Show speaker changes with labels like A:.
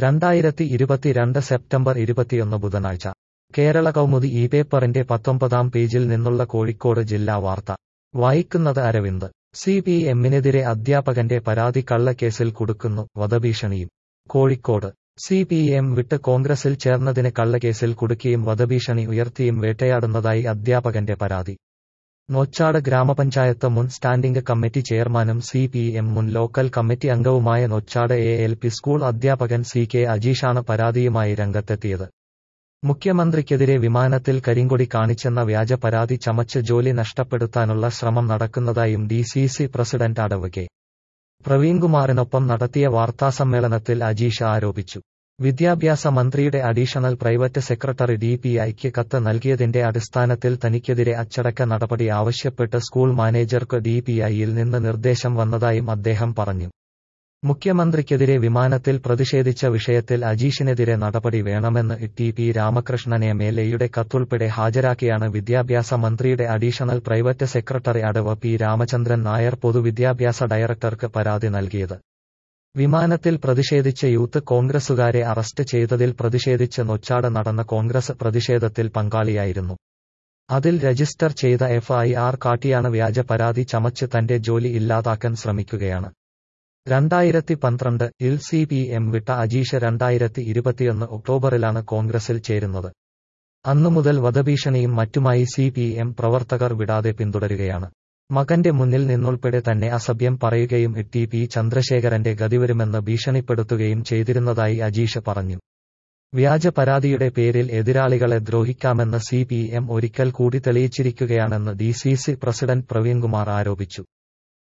A: രണ്ടായിരത്തി ഇരുപത്തിരണ്ട് സെപ്റ്റംബർ ഇരുപത്തിയൊന്ന് ബുധനാഴ്ച കേരള കൗമുദി ഈ പേപ്പറിന്റെ പത്തൊമ്പതാം പേജിൽ നിന്നുള്ള കോഴിക്കോട് ജില്ലാ വാർത്ത വായിക്കുന്നത് അരവിന്ദ് സി പി എമ്മിനെതിരെ അധ്യാപകന്റെ പരാതി കള്ളക്കേസിൽ കുടുക്കുന്നു വധഭീഷണിയും കോഴിക്കോട് സി പി എം വിട്ട് കോൺഗ്രസിൽ ചേർന്നതിന് കള്ളക്കേസിൽ കുടുക്കിയും വധഭീഷണി ഉയർത്തിയും വേട്ടയാടുന്നതായി അധ്യാപകന്റെ പരാതി നോച്ചാട് ഗ്രാമപഞ്ചായത്ത് മുൻ സ്റ്റാൻഡിംഗ് കമ്മിറ്റി ചെയർമാനും സി പി എം മുൻ ലോക്കൽ കമ്മിറ്റി അംഗവുമായ Nochad A L P school അധ്യാപകൻ സി കെ അജീഷാണ് പരാതിയുമായി രംഗത്തെത്തിയത് മുഖ്യമന്ത്രിക്കെതിരെ വിമാനത്തിൽ കരിങ്കൊടി കാണിച്ചെന്ന വ്യാജ പരാതി ചമച്ച് ജോലി നഷ്ടപ്പെടുത്താനുള്ള ശ്രമം നടക്കുന്നതായും D C C president adv K പ്രവീൺകുമാറിനൊപ്പം നടത്തിയ വാർത്താസമ്മേളനത്തിൽ അജീഷ് ആരോപിച്ചു വിദ്യാഭ്യാസ മന്ത്രിയുടെ additional private secretary D P ഐക്ക് കത്ത് നൽകിയതിന്റെ അടിസ്ഥാനത്തിൽ തനിക്കെതിരെ അച്ചടക്ക നടപടി ആവശ്യപ്പെട്ട് സ്കൂൾ മാനേജർക്ക് ഡി പി ഐയിൽ നിന്ന് നിർദ്ദേശം വന്നതായും അദ്ദേഹം പറഞ്ഞു മുഖ്യമന്ത്രിക്കെതിരെ വിമാനത്തിൽ പ്രതിഷേധിച്ച വിഷയത്തിൽ അജീഷിനെതിരെ നടപടി വേണമെന്ന് T P Ramakrishnan M L എയുടെ കത്തുൾപ്പെടെ ഹാജരാക്കിയാണ് വിദ്യാഭ്യാസ മന്ത്രിയുടെ additional private secretary adv P Ramachandran Nair പൊതുവിദ്യാഭ്യാസ ഡയറക്ടർക്ക് പരാതി നൽകിയത് വിമാനത്തിൽ പ്രതിഷേധിച്ച യൂത്ത് കോൺഗ്രസുകാരെ അറസ്റ്റ് ചെയ്തതിൽ പ്രതിഷേധിച്ച് നൊച്ചാട് നടന്ന കോൺഗ്രസ് പ്രതിഷേധത്തിൽ പങ്കാളിയായിരുന്നു അതിൽ രജിസ്റ്റർ ചെയ്ത എഫ് ഐ ആർ കാട്ടിയാണ് വ്യാജ പരാതി ചമച്ച് തന്റെ ജോലി ഇല്ലാതാക്കാൻ ശ്രമിക്കുകയാണ് രണ്ടായിരത്തി പന്ത്രണ്ട് ഇൽ സി പി എം വിട്ട അജീഷ് രണ്ടായിരത്തി ഇരുപത്തിയൊന്ന് ഒക്ടോബറിലാണ് കോൺഗ്രസിൽ ചേരുന്നത് അന്നുമുതൽ വധഭീഷണിയും മറ്റുമായി സി പി എം പ്രവർത്തകർ വിടാതെ പിന്തുടരുകയാണ് മകന്റെ മുന്നിൽ നിന്നുൾപ്പെടെ തന്നെ അസഭ്യം പറയുകയും ടി പി ചന്ദ്രശേഖരന്റെ ഗതിവരുമെന്ന് ഭീഷണിപ്പെടുത്തുകയും ചെയ്തിരുന്നതായി അജീഷ് പറഞ്ഞു വ്യാജ പരാതിയുടെ പേരിൽ എതിരാളികളെ ദ്രോഹിക്കാമെന്ന് സി പി എം ഒരിക്കൽ കൂടി തെളിയിച്ചിരിക്കുകയാണെന്ന് D C C president Praveenkumar ആരോപിച്ചു